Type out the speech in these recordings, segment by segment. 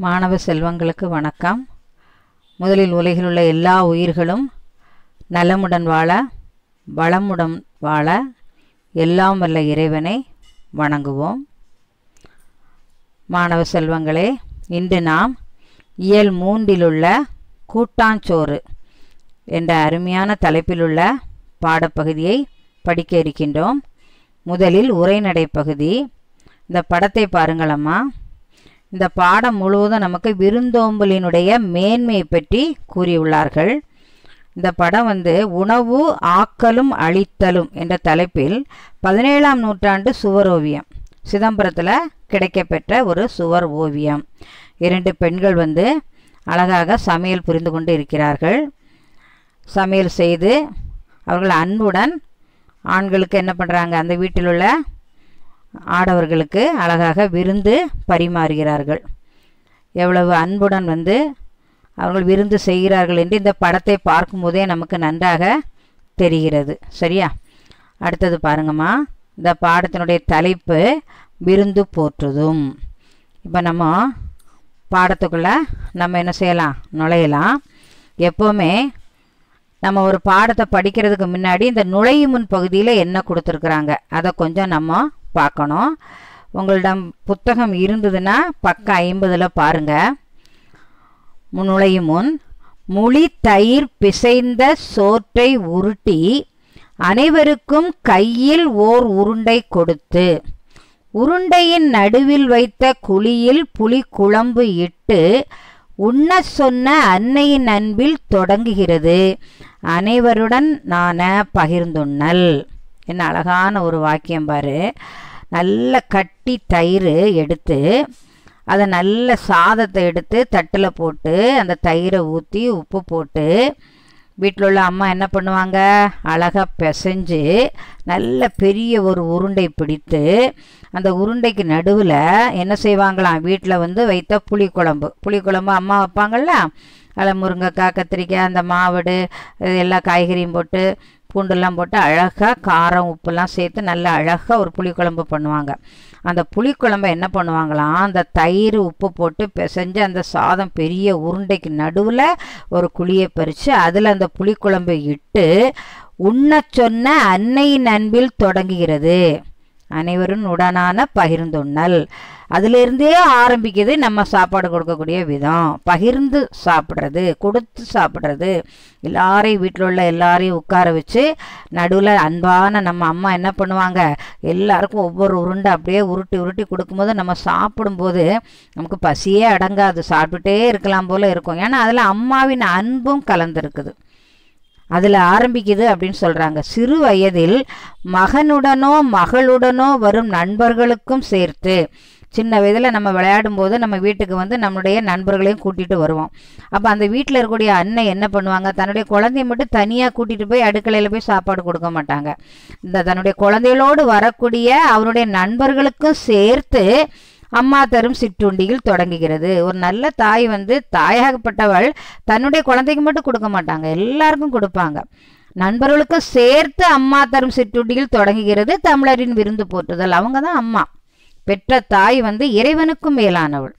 மாணவ செல்வங்களுக்கு வணக்கம் முதலில் உலகில் உள்ள எல்லா உயிர்களும் நலமுடன் வாழ வளமுடன் வாழ எல்லாம் வல்ல இறைவனை வணங்குவோம் மாணவ செல்வங்களே இன்று நாம் இயல் மூன்றிலுள்ள கூட்டாஞ்சோறு என்ற அருமையான தலைப்பிலுள்ள பாடப்பகுதியை படிக்க இருக்கின்றோம் முதலில் உரைநடை பகுதி இந்த படத்தை பாருங்களம்மா இந்த பாடம் முழுவதும் நமக்கு விருந்தோம்பலினுடைய மேன்மையை பற்றி கூறியுள்ளார்கள் இந்த படம் வந்து உணவு ஆக்கலும் அழித்தலும் என்ற தலைப்பில் பதினேழாம் நூற்றாண்டு சுவர் ஓவியம் சிதம்பரத்தில் கிடைக்கப்பெற்ற ஒரு சுவர் ஓவியம் இரண்டு பெண்கள் வந்து அழகாக சமையல் புரிந்து கொண்டு இருக்கிறார்கள் சமையல் செய்து அவர்கள் அன்புடன் ஆண்களுக்கு என்ன பண்ணுறாங்க அந்த வீட்டில் உள்ள ஆடவர்களுக்கு அழகாக விருந்து பரிமாறுகிறார்கள் எவ்வளவு அன்புடன் வந்து அவர்கள் விருந்து செய்கிறார்கள் என்று இந்த படத்தை பார்க்கும்போதே நமக்கு நன்றாக தெரிகிறது சரியா அடுத்தது பாருங்கம்மா இந்த பாடத்தினுடைய தலைப்பு விருந்து போற்றுதும் இப்போ நம்ம பாடத்துக்குள்ளே நம்ம என்ன செய்யலாம் நுழையலாம் எப்போவுமே நம்ம ஒரு பாடத்தை படிக்கிறதுக்கு முன்னாடி இந்த நுழையும் முன் பகுதியில் என்ன கொடுத்துருக்குறாங்க அதை கொஞ்சம் நம்ம பார்க்கணும் உங்களிடம் புத்தகம் இருந்ததுன்னா பக்கம் ஐம்பதில் பாருங்கள் நுழையும் முன் முளி தயிர் பிசைந்த சோற்றை உருட்டி அனைவருக்கும் கையில் ஓர் உருண்டை கொடுத்து உருண்டையின் நடுவில் வைத்த குழியில் புளி குழம்பு இட்டு உண்ண சொன்ன அன்னையின் அன்பில் தொடங்குகிறது அனைவருடன் நான பகிர்ந்துண்ணல் என்ன அழகான ஒரு வாக்கியம் பாரு நல்ல கட்டி தயிர் எடுத்து அதை நல்ல சாதத்தை எடுத்து தட்டில் போட்டு அந்த தயிரை ஊற்றி உப்பு போட்டு வீட்டில் உள்ள அம்மா என்ன பண்ணுவாங்க அழகாக பிசைஞ்சு நல்ல பெரிய ஒரு உருண்டை பிடித்து அந்த உருண்டைக்கு நடுவில் என்ன செய்வாங்களாம் வீட்டில் வந்து வைத்த புளிக்குழம்பு புளிக்குழம்பு அம்மா வைப்பாங்கள்ல அதில் முருங்கைக்காய் கத்திரிக்காய் அந்த மாவடு எல்லா காய்கறியும் போட்டு பூண்டெல்லாம் போட்டு அழகாக காரம் உப்புலாம் சேர்த்து நல்லா அழகாக ஒரு புளிக்குழம்பு பண்ணுவாங்க அந்த புளிக்குழம்பை என்ன பண்ணுவாங்களாம் அந்த தயிர் உப்பு போட்டு பிசைஞ்சு அந்த சாதம் பெரிய உருண்டைக்கு நடுவில் ஒரு குழியை பறித்து அதில் அந்த புளிக்குழம்பை இட்டு உண்ண சொன்ன அன்னையின் அன்பில் தொடங்குகிறது அனைவரும் உடனான பகிர்ந்துண்ணல் அதிலிருந்தே ஆரம்பிக்குது நம்ம சாப்பாடு கொடுக்கக்கூடிய விதம் பகிர்ந்து சாப்பிட்றது கொடுத்து சாப்பிட்றது எல்லாரையும் வீட்டில் உள்ள எல்லாரையும் உட்கார வச்சு நடுவில் அன்பான நம்ம அம்மா என்ன பண்ணுவாங்க எல்லாருக்கும் ஒவ்வொரு உருண்டை அப்படியே உருட்டி உருட்டி கொடுக்கும்போது நம்ம சாப்பிடும்போது நமக்கு பசியே அடங்காது சாப்பிட்டுட்டே இருக்கலாம் போல இருக்கும் ஏன்னா அதில் அம்மாவின் அன்பும் கலந்துருக்குது அதில் ஆரம்பிக்குது அப்படின்னு சொல்கிறாங்க சிறு வயதில் மகனுடனோ மகளுடனோ வரும் நண்பர்களுக்கும் சேர்த்து சின்ன வயதில் நம்ம விளையாடும் போது நம்ம வீட்டுக்கு வந்து நம்மளுடைய நண்பர்களையும் கூட்டிகிட்டு வருவோம் அப்போ அந்த வீட்டில் இருக்கக்கூடிய அண்ணன் என்ன பண்ணுவாங்க தன்னுடைய குழந்தைய மட்டும் தனியாக கூட்டிகிட்டு போய் அடுக்கலையில் போய் சாப்பாடு கொடுக்க மாட்டாங்க இந்த தன்னுடைய குழந்தைகளோடு வரக்கூடிய அவருடைய நண்பர்களுக்கும் சேர்த்து அம்மா தரும் சிற்றுண்டியில் தொடங்குகிறது ஒரு நல்ல தாய் வந்து தாயாகப்பட்டவள் தன்னுடைய குழந்தைக்கு மட்டும் கொடுக்க மாட்டாங்க எல்லாருக்கும் கொடுப்பாங்க நண்பர்களுக்கும் சேர்த்து அம்மா தரும் சிற்றுண்டியில் தொடங்குகிறது தமிழரின் விருந்து போற்றுதல் அவங்க தான் அம்மா பெற்ற தாய் வந்து இறைவனுக்கும் மேலானவள்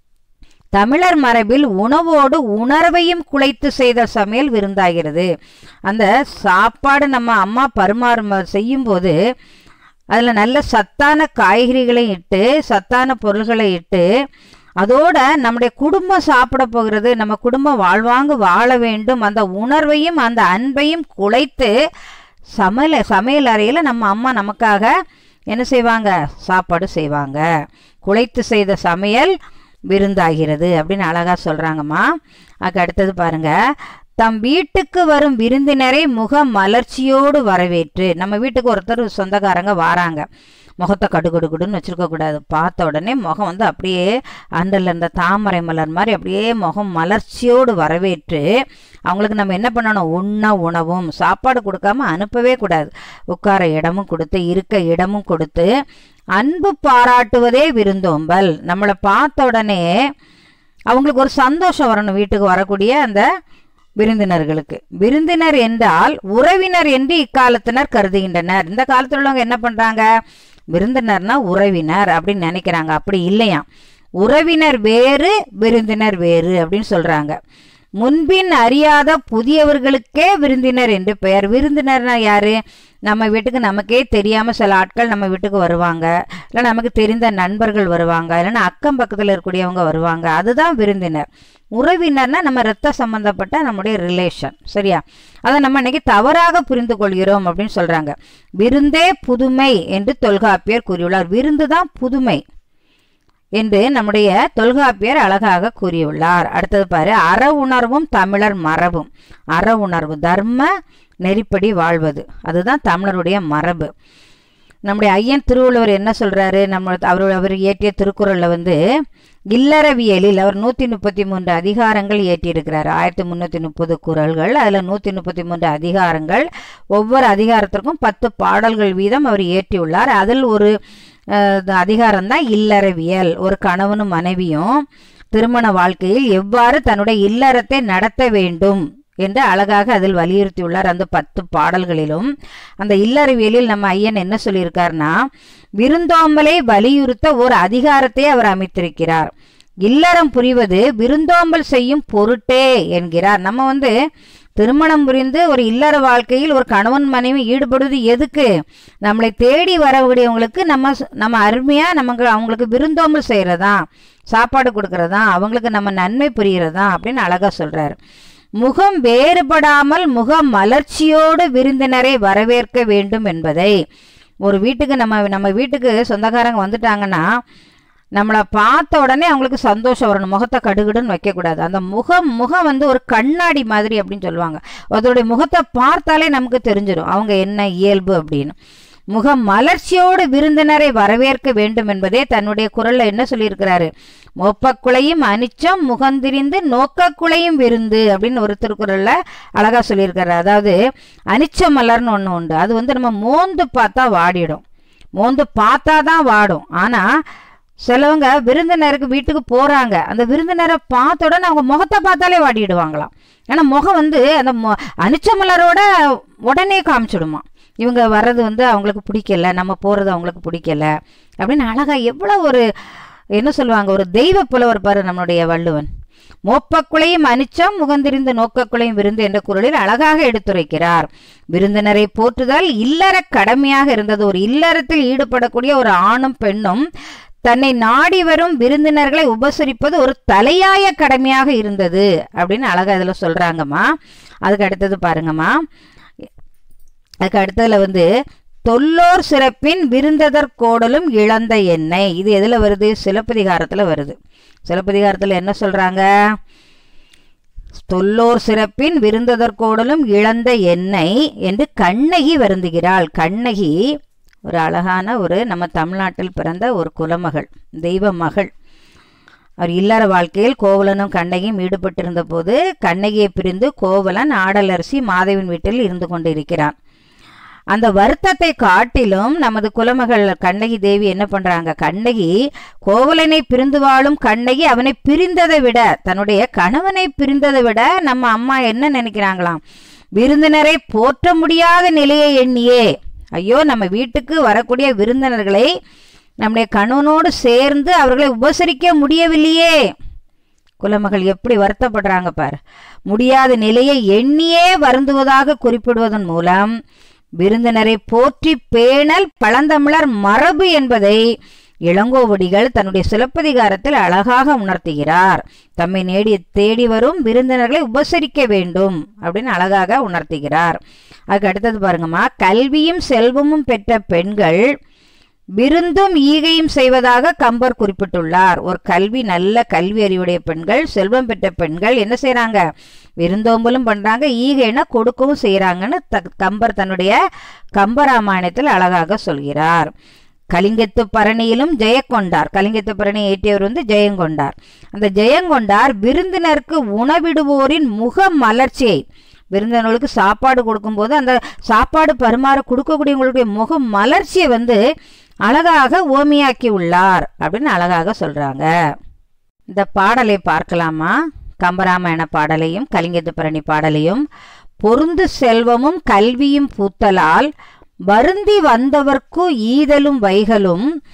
தமிழர் மரபில் உணவோடு உணர்வையும் குலைத்து செய்த சமையல் விருந்தாகிறது அந்த சாப்பாடு நம்ம அம்மா பரிமாறும் செய்யும்போது அதில் நல்ல சத்தான காய்கறிகளை இட்டு சத்தான பொருள்களை இட்டு அதோட நம்முடைய குடும்பம் சாப்பிட போகிறது நம்ம குடும்பம் வாழ்வாங்கு வாழ வேண்டும் அந்த உணர்வையும் அந்த அன்பையும் குலைத்து சமையல் சமையல் அறையில் நம்ம அம்மா நமக்காக என்ன செய்வாங்க சாப்பாடு செய்வாங்க குலைத்து செய்த சமையல் விருந்தாகிறது அப்படின்னு அழகாக சொல்கிறாங்கம்மா அதுக்கு அடுத்தது பாருங்கள் தம் வீட்டுக்கு வரும் விருந்தினரை முக மலர்ச்சியோடு வரவேற்று நம்ம வீட்டுக்கு ஒருத்தர் சொந்தக்காரங்க வாராங்க முகத்தை கடுகடுகுடுன்னு வச்சுருக்கக்கூடாது பார்த்த உடனே முகம் வந்து அப்படியே அண்டரில் இருந்த தாமரை மலர் மாதிரி அப்படியே முகம் மலர்ச்சியோடு வரவேற்று அவங்களுக்கு நம்ம என்ன பண்ணணும் உண்ண உணவும் சாப்பாடு கொடுக்காம அனுப்பவே கூடாது உட்கார இடமும் கொடுத்து இருக்க இடமும் கொடுத்து அன்பு பாராட்டுவதே விருந்தோம்பல் நம்மளை பார்த்த உடனே அவங்களுக்கு ஒரு சந்தோஷம் வரணும் வீட்டுக்கு வரக்கூடிய அந்த விருந்தினர்களுக்கு விருந்தினர் என்றால் உறவினர் என்று இக்காலத்தினர் கருதுகின்றனர் இந்த காலத்தில் உள்ளவங்க என்ன பண்ணுறாங்க விருந்தினர்னா உறவினர் அப்படின்னு நினைக்கிறாங்க அப்படி இல்லையா உறவினர் வேறு விருந்தினர் வேறு அப்படின்னு சொல்றாங்க முன்பின் அறியாத புதியவர்களுக்கே விருந்தினர் என்று பெயர் விருந்தினர்னா யாரு நம்ம வீட்டுக்கு நமக்கே தெரியாம சில ஆட்கள் நம்ம வீட்டுக்கு வருவாங்க இல்லை நமக்கு தெரிந்த நண்பர்கள் வருவாங்க இல்லைன்னா அக்கம் பக்கத்தில் இருக்கக்கூடியவங்க வருவாங்க அதுதான் விருந்தினர் உறவினர்னா நம்ம ரத்த சம்பந்தப்பட்ட நம்முடைய ரிலேஷன் சரியா அதை நம்ம இன்னைக்கு தவறாக புரிந்து கொள்கிறோம் அப்படின்னு சொல்றாங்க விருந்தே புதுமை என்று தொல்காப்பியர் கூறியுள்ளார் விருந்து தான் புதுமை என்று நம்முடைய தொல்காப்பியர் அழகாக கூறியுள்ளார் அடுத்தது பாரு அற உணர்வும் தமிழர் மரபும் அற உணர்வு தர்ம நெறிப்படி வாழ்வது அதுதான் தமிழருடைய மரபு நம்முடைய ஐயன் திருவள்ளுவர் என்ன சொல்றாரு நம்ம அவர் அவர் இயற்றிய திருக்குறள்ல வந்து இல்லறவியலில் அவர் நூற்றி முப்பத்தி மூன்று அதிகாரங்கள் இயற்றியிருக்கிறார் ஆயிரத்தி முந்நூற்றி முப்பது குறள்கள் அதில் நூற்றி முப்பத்தி மூன்று அதிகாரங்கள் ஒவ்வொரு அதிகாரத்திற்கும் பத்து பாடல்கள் வீதம் அவர் இயற்றியுள்ளார் அதில் ஒரு அதிகாரம் தான் இல்லறவியல் ஒரு கணவனும் மனைவியும் திருமண வாழ்க்கையில் எவ்வாறு தன்னுடைய இல்லறத்தை நடத்த வேண்டும் என்று அழகாக அதில் வலியுறுத்தியுள்ளார் அந்த பத்து பாடல்களிலும் அந்த இல்லறவியலில் நம்ம ஐயன் என்ன சொல்லியிருக்காருன்னா விருந்தோம்பலை வலியுறுத்த ஒரு அதிகாரத்தை அவர் அமைத்திருக்கிறார் இல்லறம் புரிவது விருந்தோம்பல் செய்யும் பொருட்டே என்கிறார் நம்ம வந்து திருமணம் புரிந்து ஒரு இல்லற வாழ்க்கையில் ஒரு கணவன் மனைவி ஈடுபடுவது எதுக்கு நம்மளை தேடி வரக்கூடியவங்களுக்கு நம்ம நம்ம அருமையாக நமக்கு அவங்களுக்கு விருந்தோம்பல் செய்கிறதா சாப்பாடு கொடுக்கறதா அவங்களுக்கு நம்ம நன்மை புரிகிறதா அப்படின்னு அழகாக சொல்கிறாரு முகம் வேறுபடாமல் முக மலர்ச்சியோடு விருந்தினரை வரவேற்க வேண்டும் என்பதை ஒரு வீட்டுக்கு நம்ம நம்ம வீட்டுக்கு சொந்தக்காரங்க வந்துட்டாங்கன்னா நம்மளை பார்த்த உடனே அவங்களுக்கு சந்தோஷம் வரணும் முகத்தை கடுகுடுன்னு வைக்கக்கூடாது அந்த முகம் முகம் வந்து ஒரு கண்ணாடி மாதிரி அப்படின்னு சொல்லுவாங்க அதோடைய முகத்தை பார்த்தாலே நமக்கு தெரிஞ்சிடும் அவங்க என்ன இயல்பு அப்படின்னு முகம் மலர்ச்சியோடு விருந்தினரை வரவேற்க வேண்டும் என்பதே தன்னுடைய குரல்ல என்ன சொல்லியிருக்கிறாரு மொப்பக்குளையும் அனிச்சம் முகந்திரிந்து நோக்கக்குளையும் விருந்து அப்படின்னு ஒரு திருக்குறள்ல அழகா சொல்லியிருக்காரு அதாவது அனிச்ச மலர்னு ஒன்று உண்டு அது வந்து நம்ம மோந்து பார்த்தா வாடிடும் மோந்து பார்த்தா தான் வாடும் ஆனா சிலவங்க விருந்தினருக்கு வீட்டுக்கு போறாங்க அந்த விருந்தினரை பார்த்த உடனே அவங்க முகத்தை பார்த்தாலே வாடிடுவாங்களாம் ஏன்னா முகம் வந்து அந்த அனிச்ச மலரோட உடனே காமிச்சிடுமா இவங்க வர்றது வந்து அவங்களுக்கு பிடிக்கல நம்ம போகிறது அவங்களுக்கு பிடிக்கல அப்படின்னு அழகா எவ்வளோ ஒரு என்ன சொல்லுவாங்க ஒரு தெய்வ புலவர் பாரு நம்மளுடைய வள்ளுவன் மோப்பக்குளையும் அனிச்சம் முகந்திரிந்து நோக்கக்குளையும் விருந்து என்ற குரலில் அழகாக எடுத்துரைக்கிறார் விருந்தினரை போற்றுதல் இல்லற கடமையாக இருந்தது ஒரு இல்லறத்தில் ஈடுபடக்கூடிய ஒரு ஆணும் பெண்ணும் தன்னை நாடி வரும் விருந்தினர்களை உபசரிப்பது ஒரு தலையாய கடமையாக இருந்தது அப்படின்னு அழகா இதுல சொல்றாங்கம்மா அதுக்கு அடுத்தது பாருங்கம்மா அதுக்கு அடுத்ததுல வந்து தொல்லோர் சிறப்பின் விருந்ததர் கோடலும் இழந்த எண்ணெய் இது எதுல வருது சிலப்பதிகாரத்துல வருது சிலப்பதிகாரத்துல என்ன சொல்றாங்க தொல்லோர் சிறப்பின் விருந்ததர் கோடலும் இழந்த எண்ணெய் என்று கண்ணகி வருந்துகிறாள் கண்ணகி ஒரு அழகான ஒரு நம்ம தமிழ்நாட்டில் பிறந்த ஒரு குலமகள் தெய்வ மகள் அவர் இல்லற வாழ்க்கையில் கோவலனும் கண்ணகியும் ஈடுபட்டிருந்த போது கண்ணகியை பிரிந்து கோவலன் ஆடலரசி மாதவின் வீட்டில் இருந்து கொண்டிருக்கிறான் அந்த வருத்தத்தை காட்டிலும் நமது குலமகள் கண்ணகி தேவி என்ன பண்றாங்க கண்ணகி கோவலனை பிரிந்து வாழும் கண்ணகி அவனை பிரிந்ததை விட தன்னுடைய கணவனை பிரிந்ததை விட நம்ம அம்மா என்ன நினைக்கிறாங்களாம் விருந்தினரை போற்ற முடியாத நிலையை எண்ணியே ஐயோ நம்ம வீட்டுக்கு வரக்கூடிய விருந்தினர்களை நம்முடைய கணவனோடு சேர்ந்து அவர்களை உபசரிக்க முடியவில்லையே குலமகள் எப்படி வருத்தப்படுறாங்க பாரு முடியாத நிலையை எண்ணியே வருந்துவதாக குறிப்பிடுவதன் மூலம் விருந்தினரை போற்றி பேணல் பழந்தமிழர் மரபு என்பதை இளங்கோவடிகள் தன்னுடைய சிலப்பதிகாரத்தில் அழகாக உணர்த்துகிறார் தம்மை நேடி தேடி வரும் விருந்தினர்களை உபசரிக்க வேண்டும் அப்படின்னு அழகாக உணர்த்துகிறார் அதுக்கு அடுத்தது பாருங்கம்மா கல்வியும் செல்வமும் பெற்ற பெண்கள் விருந்தும் ஈகையும் செய்வதாக கம்பர் குறிப்பிட்டுள்ளார் ஒரு கல்வி நல்ல கல்வி அறிவுடைய பெண்கள் செல்வம் பெற்ற பெண்கள் என்ன செய்றாங்க விருந்தோம்பலும் பண்றாங்க ஈகைன்னா கொடுக்கவும் செய்யறாங்கன்னு த கம்பர் தன்னுடைய கம்பராமாயணத்தில் அழகாக சொல்கிறார் கலிங்கத்து பரணியிலும் ஜெயங்கொண்டார் கலிங்கத்து பரணி ஏற்றியவர் வந்து ஜெயங்கொண்டார் அந்த ஜெயங்கொண்டார் விருந்தினருக்கு உணவிடுவோரின் முக மலர்ச்சியை விருந்தினர்களுக்கு சாப்பாடு கொடுக்கும்போது அந்த சாப்பாடு பரிமாற கொடுக்கக்கூடியவங்களுடைய முக மலர்ச்சியை வந்து அழகாக ஓமியாக்கி உள்ளார் அப்படின்னு அழகாக சொல்றாங்க இந்த பாடலை பார்க்கலாமா கம்பராமாயண பாடலையும் கலிங்கத்து பரணி பாடலையும் பொருந்து செல்வமும் கல்வியும் பூத்தலால் வருந்தி வந்தவர்க்கு ஈதலும் வைகளும்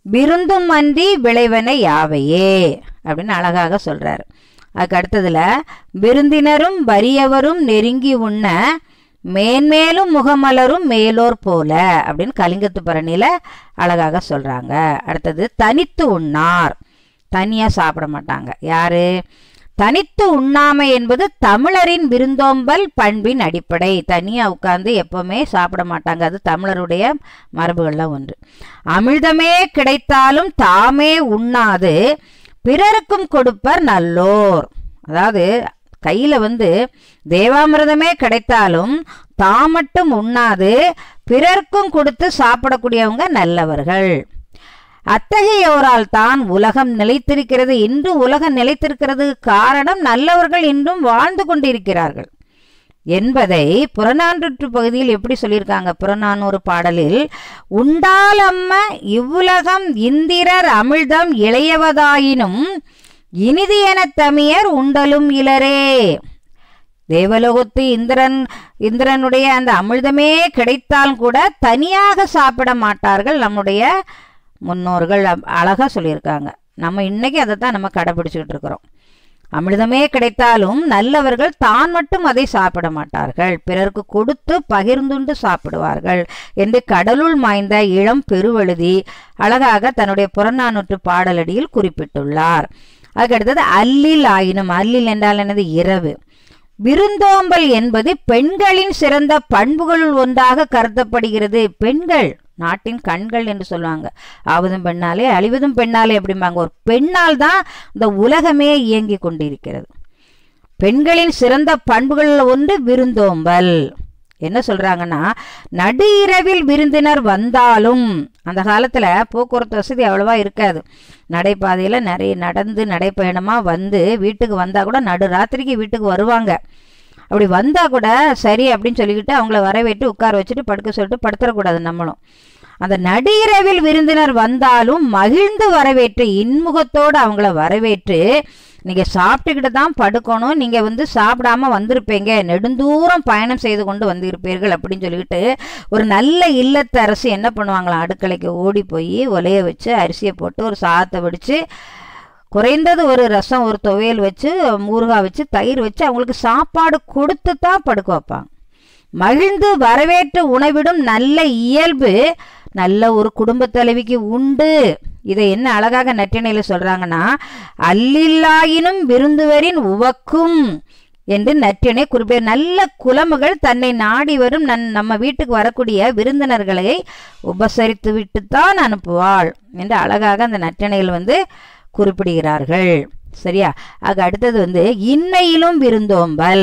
விருந்தும் அன்றி விளைவன யாவையே அப்படின்னு அழகாக சொல்றாரு அதுக்கு அடுத்ததுல விருந்தினரும் வறியவரும் நெருங்கி உண்ண மேன்மேலும் முகமலரும் மேலோர் போல அப்படின்னு கலிங்கத்து பரணியில அழகாக சொல்றாங்க அடுத்தது தனித்து உண்ணார் தனியா சாப்பிட மாட்டாங்க யாரு தனித்து உண்ணாமை என்பது தமிழரின் விருந்தோம்பல் பண்பின் அடிப்படை தனியா உட்கார்ந்து எப்பவுமே சாப்பிட மாட்டாங்க அது தமிழருடைய மரபுகள்ல ஒன்று அமிழ்தமே கிடைத்தாலும் தாமே உண்ணாது பிறருக்கும் கொடுப்பர் நல்லோர் அதாவது கையில வந்து தேவாமிர்தமே கிடைத்தாலும் தான் மட்டும் உண்ணாது பிறர்க்கும் கொடுத்து சாப்பிடக்கூடியவங்க நல்லவர்கள் அத்தகையோரால் தான் உலகம் நிலைத்திருக்கிறது இன்று உலகம் நிலைத்திருக்கிறது காரணம் நல்லவர்கள் இன்றும் வாழ்ந்து கொண்டிருக்கிறார்கள் என்பதை புறநானூற்று பகுதியில் எப்படி சொல்லியிருக்காங்க புறநானூறு பாடலில் உண்டாலம்ம இவ்வுலகம் இந்திரர் அமிழ்தம் இளையவதாயினும் இனிது எனத் தமியர் உண்டலும் இலரே தேவலோகத்து இந்திரன் இந்திரனுடைய அந்த அமிழ்தமே கிடைத்தாலும் கூட தனியாக சாப்பிட மாட்டார்கள் நம்முடைய முன்னோர்கள் அ- அழகா சொல்லியிருக்காங்க நம்ம இன்னைக்கு அதை தான் நம்ம கடைபிடிச்சுக்கிட்டு இருக்கிறோம் அமிர்தமே கிடைத்தாலும் நல்லவர்கள் தான் மட்டும் அதை சாப்பிட மாட்டார்கள் பிறருக்கு கொடுத்து பகிர்ந்துண்டு சாப்பிடுவார்கள் என்று கடலுள் மாய்ந்த இளம் பெருவெழுதி அழகாக தன்னுடைய புறநானூற்று பாடலடியில் குறிப்பிட்டுள்ளார் அதுக்கடுத்தது அல்லில் ஆயினும் அல்லில் என்றால் என்னது இரவு விருந்தோம்பல் என்பது பெண்களின் சிறந்த பண்புகளுள் ஒன்றாக கருதப்படுகிறது பெண்கள் நாட்டின் கண்கள் என்று சொல்லுவாங்க ஆவதும் பெண்ணாலே அழிவதும் பெண்ணாலே அப்படிம்பாங்க ஒரு பெண்ணால் தான் இந்த உலகமே இயங்கி கொண்டிருக்கிறது பெண்களின் சிறந்த பண்புகளில் ஒன்று விருந்தோம்பல் என்ன சொல்றாங்கன்னா நடு இரவில் விருந்தினர் வந்தாலும் அந்த காலத்துல போக்குவரத்து வசதி அவ்வளவா இருக்காது நடைபாதையில நிறைய நடந்து நடைப்பயணமா வந்து வீட்டுக்கு வந்தா கூட நடு ராத்திரிக்கு வீட்டுக்கு வருவாங்க அப்படி வந்தா கூட சரி அப்படின்னு சொல்லிக்கிட்டு அவங்கள வரவேற்று உட்கார வச்சுட்டு படுக்க சொல்லிட்டு படுத்துறக்கூடாது நம்மளும் அந்த நடு இரவில் விருந்தினர் வந்தாலும் மகிழ்ந்து வரவேற்று இன்முகத்தோடு அவங்கள வரவேற்று நீங்க சாப்பிட்டுக்கிட்டு தான் படுக்கணும் நீங்க வந்து சாப்பிடாம வந்திருப்பீங்க நெடுந்தூரம் பயணம் செய்து கொண்டு வந்திருப்பீர்கள் அப்படின்னு சொல்லிட்டு ஒரு நல்ல இல்லத்தரசு என்ன பண்ணுவாங்களாம் அடுக்கலைக்கு ஓடி போய் ஒலைய வச்சு அரிசியை போட்டு ஒரு சாதத்தை வடிச்சு குறைந்தது ஒரு ரசம் ஒரு துவையல் வச்சு ஊறுகாய் வச்சு தயிர் வச்சு அவங்களுக்கு சாப்பாடு கொடுத்து தான் படுக்க வைப்பாங்க மகிழ்ந்து வரவேற்று உணவிடும் நல்ல இயல்பு நல்ல ஒரு குடும்ப தலைவிக்கு உண்டு இதை என்ன அழகாக நற்றினையில சொல்றாங்கன்னா அல்லில்லாயினும் விருந்துவரின் உவக்கும் என்று நற்றினை குறிப்பிட நல்ல குலமுகள் தன்னை நாடி வரும் நன் நம்ம வீட்டுக்கு வரக்கூடிய விருந்தினர்களை உபசரித்து விட்டுத்தான் அனுப்புவாள் என்று அழகாக அந்த நற்றினையில் வந்து குறிப்பிடுகிறார்கள் சரியா ஆக அடுத்தது வந்து இன்னையிலும் விருந்தோம்பல்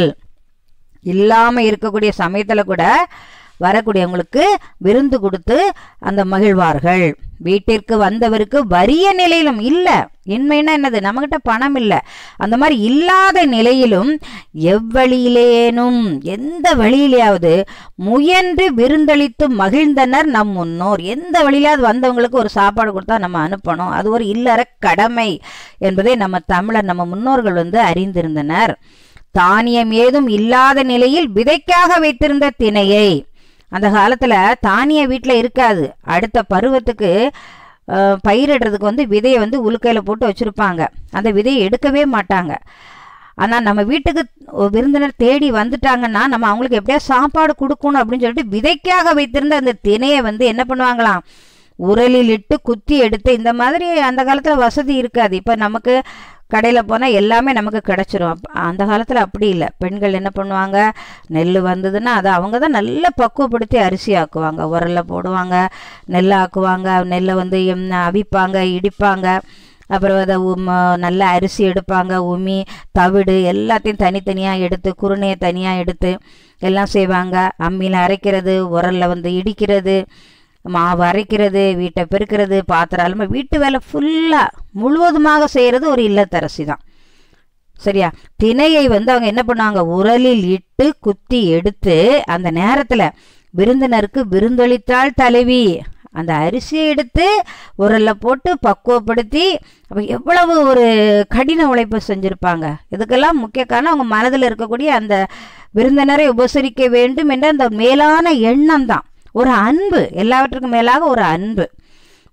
இல்லாம இருக்கக்கூடிய சமயத்துல கூட வரக்கூடியவங்களுக்கு விருந்து கொடுத்து அந்த மகிழ்வார்கள் வீட்டிற்கு வந்தவருக்கு வறிய நிலையிலும் இல்ல இன்மைன்னா என்னது நம்மகிட்ட பணம் இல்ல அந்த மாதிரி இல்லாத நிலையிலும் எவ்வழியிலேனும் எந்த வழியிலேயாவது முயன்று விருந்தளித்து மகிழ்ந்தனர் நம் முன்னோர் எந்த வழியிலாவது வந்தவங்களுக்கு ஒரு சாப்பாடு கொடுத்தா நம்ம அனுப்பணும் அது ஒரு இல்லற கடமை என்பதை நம்ம தமிழர் நம்ம முன்னோர்கள் வந்து அறிந்திருந்தனர் தானியம் ஏதும் இல்லாத நிலையில் விதைக்காக வைத்திருந்த திணையை அந்த காலத்துல தானிய வீட்டில் இருக்காது அடுத்த பருவத்துக்கு அஹ், பயிரிடுறதுக்கு வந்து விதையை வந்து உலுக்கையில போட்டு வச்சிருப்பாங்க அந்த விதையை எடுக்கவே மாட்டாங்க ஆனால் நம்ம வீட்டுக்கு ஒரு விருந்தினர் தேடி வந்துட்டாங்கன்னா நம்ம அவங்களுக்கு எப்படியா சாப்பாடு கொடுக்கணும் அப்படின்னு சொல்லிட்டு விதைக்காக வைத்திருந்த அந்த திணையை வந்து என்ன பண்ணுவாங்களாம் உரலில் இட்டு குத்தி எடுத்து இந்த மாதிரி அந்த காலத்தில் வசதி இருக்காது இப்போ நமக்கு கடையில் போனால் எல்லாமே நமக்கு கிடச்சிரும் அப்ப- அந்த காலத்தில் அப்படி இல்லை பெண்கள் என்ன பண்ணுவாங்க நெல் வந்ததுன்னா அதை அவங்க தான் நல்லா பக்குவப்படுத்தி அரிசி ஆக்குவாங்க உரலில் போடுவாங்க நெல் ஆக்குவாங்க நெல்லை வந்து எம், அவிப்பாங்க இடிப்பாங்க அப்புறம் அதை உம், நல்ல அரிசி எடுப்பாங்க உமி தவிடு எல்லாத்தையும் தனித்தனியாக எடுத்து குருணையை தனியாக எடுத்து எல்லாம் செய்வாங்க அம்மியில் அரைக்கிறது உரலில் வந்து இடிக்கிறது மாவு அரைக்கிறது வீட்டை பெருக்கிறது பாத்திரம் அலுமை வீட்டு வேலை ஃபுல்லாக முழுவதுமாக செய்கிறது ஒரு இல்லத்தரசி தான் சரியா திணையை வந்து அவங்க என்ன பண்ணுவாங்க உரலில் இட்டு குத்தி எடுத்து அந்த நேரத்தில் விருந்தினருக்கு விருந்தளித்தாள் தலைவி அந்த அரிசியை எடுத்து உரல்ல போட்டு பக்குவப்படுத்தி அப்போ எவ்வளவு ஒரு கடின உழைப்பு செஞ்சுருப்பாங்க இதுக்கெல்லாம் முக்கிய காரணம் அவங்க மனதில் இருக்கக்கூடிய அந்த விருந்தினரை உபசரிக்க வேண்டும் என்ற அந்த மேலான எண்ணம் தான் ஒரு அன்பு எல்லாவற்றுக்கும் மேலாக ஒரு அன்பு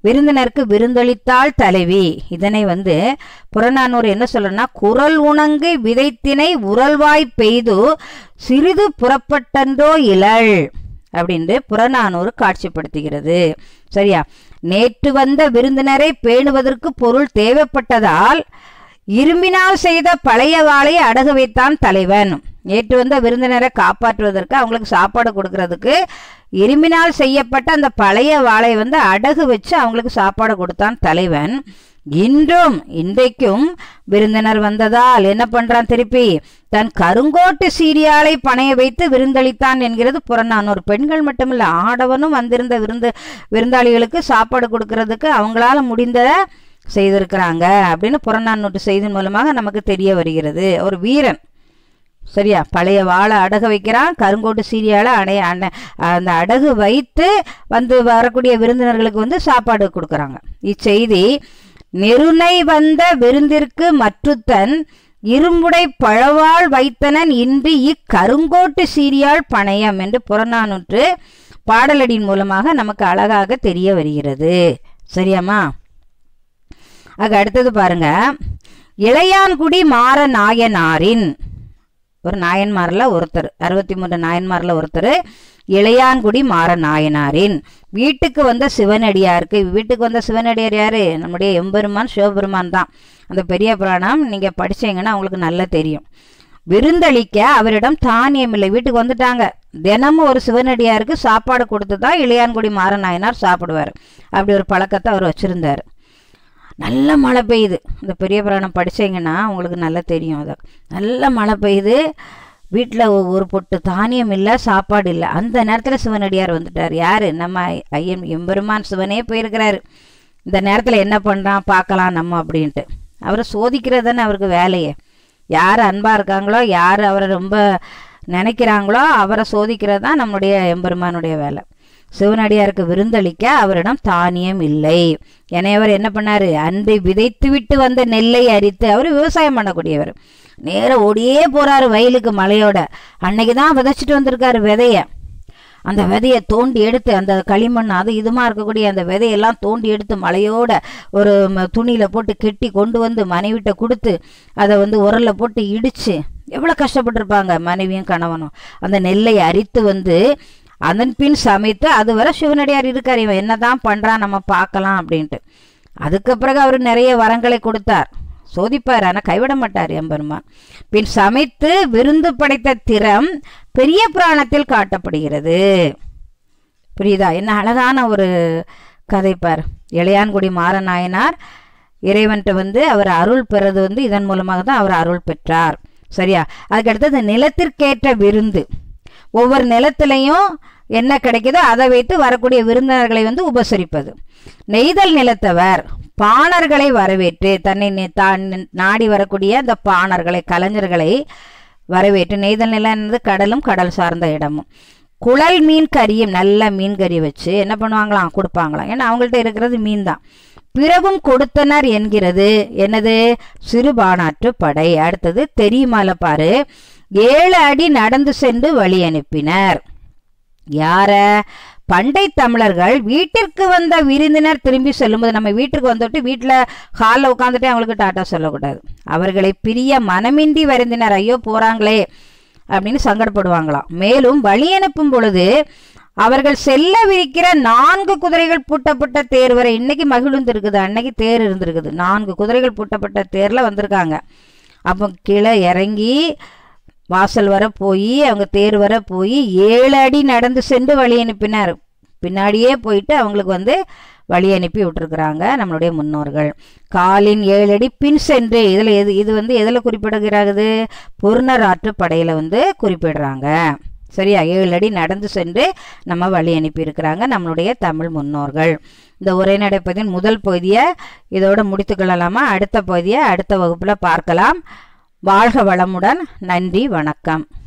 விருந்தினருக்கு விருந்தளித்தாள் தலைவி இதனை வந்து புறநானூறு என்ன சொல்றன்னா குரல் உணங்கு விதைத்தினை உரல்வாய் பெய்து சிறிது புறப்பட்டன்றோ இழல் அப்படின்ட்டு புறநானூறு காட்சிப்படுத்துகிறது சரியா நேற்று வந்த விருந்தினரை பேணுவதற்கு பொருள் தேவைப்பட்டதால் இரும்பினால் செய்த பழைய வாளை அடகு வைத்தான் தலைவன் நேற்று வந்த விருந்தினரை காப்பாற்றுவதற்கு அவங்களுக்கு சாப்பாடு கொடுக்கறதுக்கு இரும்பினால் செய்யப்பட்ட அந்த பழைய வாளை வந்து அடகு வச்சு அவங்களுக்கு சாப்பாடு கொடுத்தான் தலைவன் இன்றும் இன்றைக்கும் விருந்தினர் வந்ததால் என்ன பண்றான் திருப்பி தன் கருங்கோட்டு சீரியாலை பணைய வைத்து விருந்தளித்தான் என்கிறது புறநானூறு பெண்கள் மட்டுமில்ல ஆடவனும் வந்திருந்த விருந்து விருந்தாளிகளுக்கு சாப்பாடு கொடுக்கறதுக்கு அவங்களால முடிந்ததை செய்திருக்கிறாங்க அப்படின்னு புறநானூற்று செய்தியின் மூலமாக நமக்கு தெரிய வருகிறது ஒரு வீரன் சரியா பழைய வாழை அடகு வைக்கிறான் கருங்கோட்டு சீரியால அடைய அண்ண அந்த அடகு வைத்து வந்து வரக்கூடிய விருந்தினர்களுக்கு வந்து சாப்பாடு கொடுக்குறாங்க இச்செய்தி நெருணை வந்த விருந்திற்கு மற்றுத்தன் இரும்புடை பழவாள் வைத்தனன் இன்று இக்கருங்கோட்டு சீரியால் பணையம் என்று புறநானூற்று பாடலடியின் மூலமாக நமக்கு அழகாக தெரிய வருகிறது சரியாம்மா ஆக அடுத்தது பாருங்க இளையான்குடி மாற நாயனாரின் ஒரு நாயன்மாரில் ஒருத்தர் அறுபத்தி மூன்று நாயன்மாரில் ஒருத்தர் இளையான்குடி மாற நாயனாரின் வீட்டுக்கு வந்த சிவனடியாருக்கு வீட்டுக்கு வந்த சிவனடியார் யாரு நம்முடைய எம்பெருமான் சிவபெருமான் தான் அந்த பெரிய புராணம் நீங்கள் படிச்சீங்கன்னா உங்களுக்கு நல்லா தெரியும் விருந்தளிக்க அவரிடம் தானியம் இல்லை வீட்டுக்கு வந்துட்டாங்க தினமும் ஒரு சிவனடியாருக்கு சாப்பாடு கொடுத்து தான் இளையான்குடி மாற நாயனார் சாப்பிடுவார் அப்படி ஒரு பழக்கத்தை அவர் வச்சுருந்தார் நல்ல மழை பெய்யுது இந்த பெரிய புராணம் படிச்சீங்கன்னா உங்களுக்கு நல்லா தெரியும் அது நல்ல மழை பெய்யுது வீட்டில் ஒரு பொட்டு தானியம் இல்லை சாப்பாடு இல்லை அந்த நேரத்தில் சிவனடியார் வந்துட்டார் யார் நம்ம ஐயன் எம்பெருமான் சிவனே போயிருக்கிறாரு இந்த நேரத்தில் என்ன பண்ணுறான் பார்க்கலாம் நம்ம அப்படின்ட்டு அவரை சோதிக்கிறது தானே அவருக்கு வேலையே யார் அன்பாக இருக்காங்களோ யார் அவரை ரொம்ப நினைக்கிறாங்களோ அவரை சோதிக்கிறது தான் நம்முடைய எம்பெருமானுடைய வேலை சிவனடியாருக்கு விருந்தளிக்க அவரிடம் தானியம் இல்லை எனவே என்ன பண்ணாரு அன்றை விதைத்து விட்டு வந்த நெல்லை அரித்து அவர் விவசாயம் பண்ணக்கூடியவர் நேரா ஓடியே போறாரு வயலுக்கு மலையோட அன்னைக்கு தான் விதைச்சிட்டு வந்திருக்காரு விதைய அந்த விதையை தோண்டி எடுத்து அந்த களிமண் அது இதுமா இருக்கக்கூடிய அந்த விதையெல்லாம் தோண்டி எடுத்து மலையோட ஒரு ம- துணியில போட்டு கெட்டி கொண்டு வந்து மனைவிட்ட கொடுத்து அதை வந்து உரல்ல போட்டு இடிச்சு எவ்வளோ கஷ்டப்பட்டிருப்பாங்க மனைவியும் கணவனும் அந்த நெல்லை அரித்து வந்து அதன் பின் சமைத்து அது வரை சிவனடியார் இருக்கார் இவன் என்னதான் பண்றான் நம்ம பார்க்கலாம் அப்படின்ட்டு அதுக்கு பிறகு அவர் நிறைய வரங்களை கொடுத்தார் சோதிப்பார் ஆனால் கைவிட மாட்டார் எம்பெருமான் பின் சமைத்து விருந்து படைத்த திறம் பெரிய புராணத்தில் காட்டப்படுகிறது புரியுதா என்ன அழகான ஒரு கதை பார் இளையான்குடி மாறநாயனார் இறைவன்கிட்ட வந்து அவர் அருள் பெறது வந்து இதன் மூலமாக தான் அவர் அருள் பெற்றார் சரியா அதுக்கு அடுத்தது நிலத்திற்கேற்ற விருந்து ஒவ்வொரு நிலத்திலையும் என்ன கிடைக்குதோ அதை வைத்து வரக்கூடிய விருந்தினர்களை வந்து உபசரிப்பது நெய்தல் நிலத்தவர் பாணர்களை வரவேற்று தன்னை நி- தான் நாடி வரக்கூடிய அந்த பாணர்களை கலைஞர்களை வரவேற்று நெய்தல் நிலம் என்பது கடலும் கடல் சார்ந்த இடமும் குழல் மீன் கறியும் நல்ல மீன் கறி வச்சு என்ன பண்ணுவாங்களாம் கொடுப்பாங்களாம் ஏன்னா அவங்கள்ட்ட இருக்கிறது மீன் தான் பிறவும் கொடுத்தனர் என்கிறது என்னது சிறுபானாற்று படை அடுத்தது தெரியுமால பாரு ஏழு அடி நடந்து சென்று வழி அனுப்பினர் யார பண்டை தமிழர்கள் வீட்டிற்கு வந்த விருந்தினர் திரும்பி செல்லும்போது நம்ம வீட்டுக்கு வந்துட்டு வீட்டில் ஹாலில் உட்காந்துட்டு அவங்களுக்கு டாட்டா சொல்லக்கூடாது அவர்களை பிரிய மனமின்றி வருந்தினர் ஐயோ போறாங்களே அப்படின்னு சங்கடப்படுவாங்களாம் மேலும் வழி அனுப்பும் பொழுது அவர்கள் செல்லவிருக்கிற நான்கு குதிரைகள் பூட்டப்பட்ட தேர் வரை இன்னைக்கு மகிழுந்து இருக்குது அன்னைக்கு தேர் இருந்திருக்குது நான்கு குதிரைகள் பூட்டப்பட்ட தேர்ல வந்திருக்காங்க அப்போ கீழே இறங்கி வாசல் வர போய் அவங்க தேர் வர போய் ஏழு அடி நடந்து சென்று வழி அனுப்பினார் பின்னாடியே போயிட்டு அவங்களுக்கு வந்து வழி அனுப்பி விட்டுருக்குறாங்க நம்மளுடைய முன்னோர்கள் காலின் ஏழு அடி பின் சென்று இதில் எது இது வந்து எதில் குறிப்பிடுகிறது பொருணர் ஆற்று படையில் வந்து குறிப்பிடுறாங்க சரியா ஏழு அடி நடந்து சென்று நம்ம வழி அனுப்பி இருக்கிறாங்க நம்மளுடைய தமிழ் முன்னோர்கள் இந்த உரைநடைப்பதின் முதல் பகுதியை இதோட முடித்துக்கொள்ளலாமா அடுத்த பகுதியை அடுத்த வகுப்பில் பார்க்கலாம் வாழ்க வளமுடன் நன்றி வணக்கம்